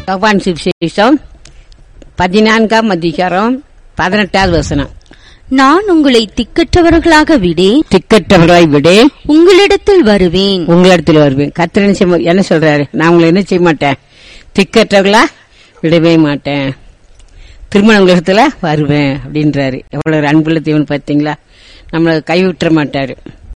யோவான் சுவிசேஷம் பதினான்காம் அதிகாரம் பதினெட்டாவது வசனம் நான் உங்களை திக்கற்றவர்களாக விடேன் திக்கற்றவர்களை விட உங்களிடத்தில் வருவேன் உங்களிடத்தில் வருவேன் கத்திர என்ன செய்ய- என்ன சொல்றாரு நான் உங்களை என்ன செய்ய மாட்டேன் திக்கற்றவர்களா விடவே மாட்டேன் திருமண உலகத்துல வருவேன் அப்படின்றாரு எவ்வளவு ஒரு அன்புள்ள தேவன் பார்த்தீங்களா நம்மளை கைவிட்டுற மாட்டாரு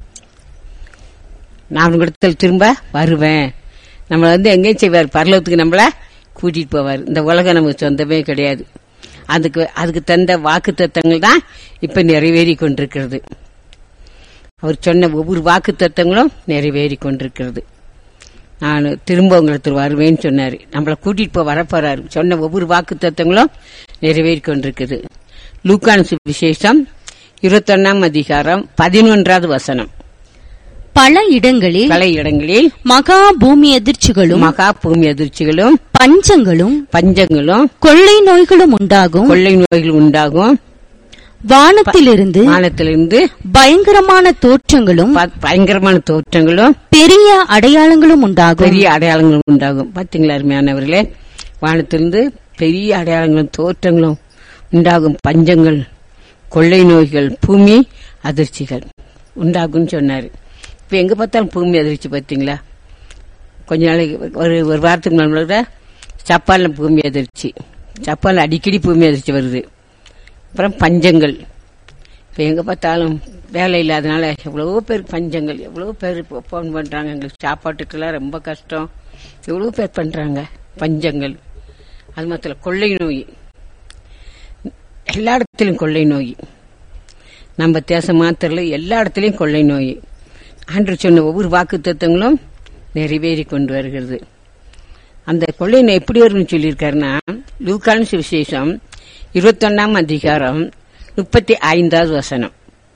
நான் உங்களிடத்தில் திரும்ப வருவேன் நம்மளை வந்து எங்கேயும் செய்வார் பரலோகத்துக்கு நம்மள கூட்டிட்டு போவார் இந்த உலகம் நமக்கு சொந்தமே கிடையாது அதுக்கு அதுக்கு தந்த வாக்கு தத்தங்கள் தான் இப்ப நிறைவேறி கொண்டிருக்கிறது அவர் சொன்ன ஒவ்வொரு வாக்கு தத்தங்களும் நிறைவேறி கொண்டிருக்கிறது நான் திரும்ப உங்களுக்கு வருவேன்னு சொன்னாரு நம்மளை கூட்டிட்டு போய் வரப்போறாரு சொன்ன ஒவ்வொரு வாக்கு தத்தங்களும் நிறைவேறி கொண்டிருக்குது லூக்கான் விசேஷம் இருபத்தொன்னாம் அதிகாரம் பதினொன்றாவது வசனம் பல இடங்களில் பல இடங்களில் மகா பூமி எதிர்ச்சிகளும் மகா பூமி அதிர்ச்சிகளும் பஞ்சங்களும் பஞ்சங்களும் கொள்ளை நோய்களும் உண்டாகும் கொள்ளை நோய்கள் உண்டாகும் வானத்திலிருந்து வானத்திலிருந்து பயங்கரமான தோற்றங்களும் ப- பயங்கரமான தோற்றங்களும் பெரிய அடையாளங்களும் உண்டாகும் பெரிய அடையாளங்களும் உண்டாகும் பாத்தீங்களா அருமையானவர்களே வானத்திலிருந்து பெரிய அடையாளங்களும் தோற்றங்களும் உண்டாகும் பஞ்சங்கள் கொள்ளை நோய்கள் பூமி அதிர்ச்சிகள் உண்டாகும்னு சொன்னாரு இப்ப எங்க பார்த்தாலும் பூமி அதிர்ச்சி பாத்தீங்களா கொஞ்ச நாளைக்கு ஒரு ஒரு வாரத்துக்கு முன்னாடி கூட ஜப்பான்ல பூமி அதிர்ச்சி ஜப்பான்ல அடிக்கடி பூமி அதிர்ச்சி வருது அப்புறம் பஞ்சங்கள் இப்போ எங்கே பார்த்தாலும் வேலை இல்லாதனால எவ்வளவோ பேர் பஞ்சங்கள் எவ்வளவோ பேர் இப்போ ஃபோன் பண்ணுறாங்க எங்களுக்கு சாப்பாட்டுக்கெல்லாம் ரொம்ப கஷ்டம் எவ்வளவோ பேர் பண்ணுறாங்க பஞ்சங்கள் அது மாத்திரம் கொள்ளை நோய் எல்லா இடத்துலையும் கொள்ளை நோய் நம்ம தேசம் மாத்திரல எல்லா இடத்துலையும் கொள்ளை நோய் ஆண்டு சொன்ன ஒவ்வொரு வாக்கு தத்துவங்களும் நிறைவேறி கொண்டு வருகிறது அந்த கொள்ளை நோய் எப்படி வரும்னு சொல்லியிருக்காருன்னா லூக்கான் சுவிசேஷம் இருபத்தொன்னாம் அதிகாரம் முப்பத்தி ஐந்தாவது வசனம்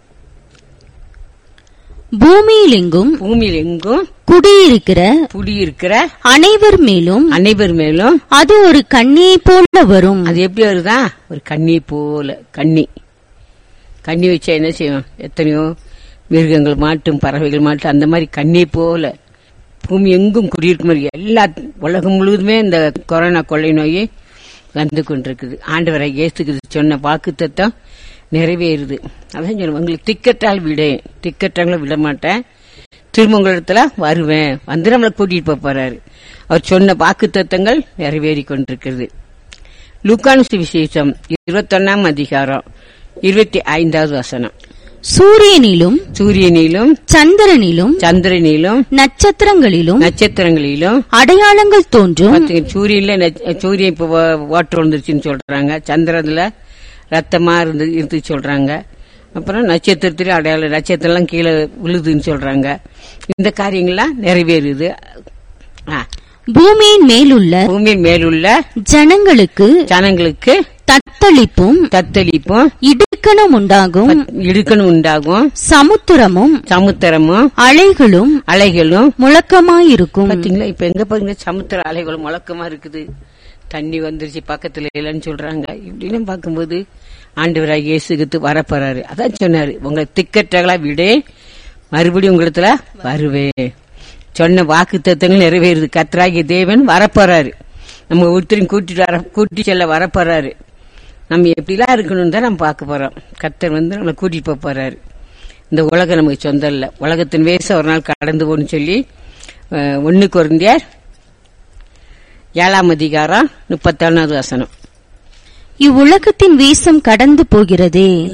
பூமியில் எங்கும் பூமியில் எங்கும் குடியிருக்கிற குடியிருக்கிற அனைவர் மேலும் அனைவர் மேலும் அது ஒரு கண்ணியை போல வரும் அது எப்படி வருதா ஒரு கண்ணி போல கண்ணி கண்ணி வச்சா என்ன செய்யும் எத்தனையோ மிருகங்கள் மாட்டும் பறவைகள் மாட்டும் அந்த மாதிரி கண்ணி போல பூமி எங்கும் குடியிருக்கும் மாதிரி எல்லா உலகம் முழுவதுமே இந்த கொரோனா கொள்ளை நோய் வந்து கொண்டிருக்குது ஆண்டவரை இயேசுக்கு சொன்ன வாக்கு தத்தம் நிறைவேறுது அதான் சொல்லுவேன் உங்களுக்கு திக்கட்டால் விட திக்கட்டாங்களும் விட மாட்டேன் திரும்ப உங்களிடத்துல வருவேன் வந்து நம்மளை கூட்டிட்டு போப் போறாரு அவர் சொன்ன வாக்கு தத்தங்கள் நிறைவேறி கொண்டிருக்கிறது லூக்கான் சுவிசேஷம் இருபத்தொன்னாம் அதிகாரம் இருபத்தி ஐந்தாவது வசனம் சூரியனிலும் சூரியனிலும் சந்திரனிலும் சந்திரனிலும் நட்சத்திரங்களிலும் நட்சத்திரங்களிலும் அடையாளங்கள் தோன்றும் பாத்தீங்க, சூரியன்ல நட்ச- சூரியன் இப்ப ஓட்டர் வந்துருச்சுன்னு சொல்றாங்க சந்திரன்ல ரத்தமா இருந்து இருந்து சொல்றாங்க அப்புறம் நட்சத்திரத்திலும் அடையாளம் நட்சத்திரம் எல்லாம் கீழே விழுதுன்னு சொல்றாங்க இந்த காரியங்கள்லாம் நிறைவேறுது ஆ, பூமியின் மேலுள்ள பூமியின் மேலுள்ள ஜனங்களுக்கு ஜனங்களுக்கு தத்தளிப்பும் தத்தளிப்பும் இடுக்கணும் உண்டாகும் இடுக்கணும் உண்டாகும் சமுத்திரமும் சமுத்திரமும் அலைகளும் அலைகளும் முழக்கமாயிருக்கும் பாத்தீங்களா இப்ப எங்க பாருங்க சமுத்திர அலைகளும் முழக்கமா இருக்குது தண்ணி வந்துருச்சு பக்கத்துல இல்லைன்னு சொல்றாங்க இப்படின்னு பார்க்கும்போது ஆண்டவராக இயேசுகிட்டு வரப்போறாரு அதான் சொன்னாரு உங்களை திக்கற்றகளா விடே மறுபடியும் உங்களிடத்துல வருவேன் சொன்ன வாக்கு தத்துவங்கள் நிறைவேறுது கத்ராகிய தேவன் வரப்போறாரு நம்ம ஒருத்தரையும் கூட்டிட்டு வர கூட்டி செல்ல வரப்போறாரு நம்ம எப்படிலாம் இருக்கணும்னு தான் நம்ம பார்க்க போறோம் கத்தர் வந்து நம்மளை கூட்டிட்டு போக போறாரு இந்த உலகம் நமக்கு சொந்தம் இல்ல உலகத்தின் வேசம் ஒரு நாள் கடந்து போன்னு சொல்லி அஹ், ஒண்ணு குறைந்தியார் ஏழாம் அதிகாரம் முப்பத்தொன்னாவது வசனம் இவ்வுலகத்தின் வீசம் கடந்து போகிறதே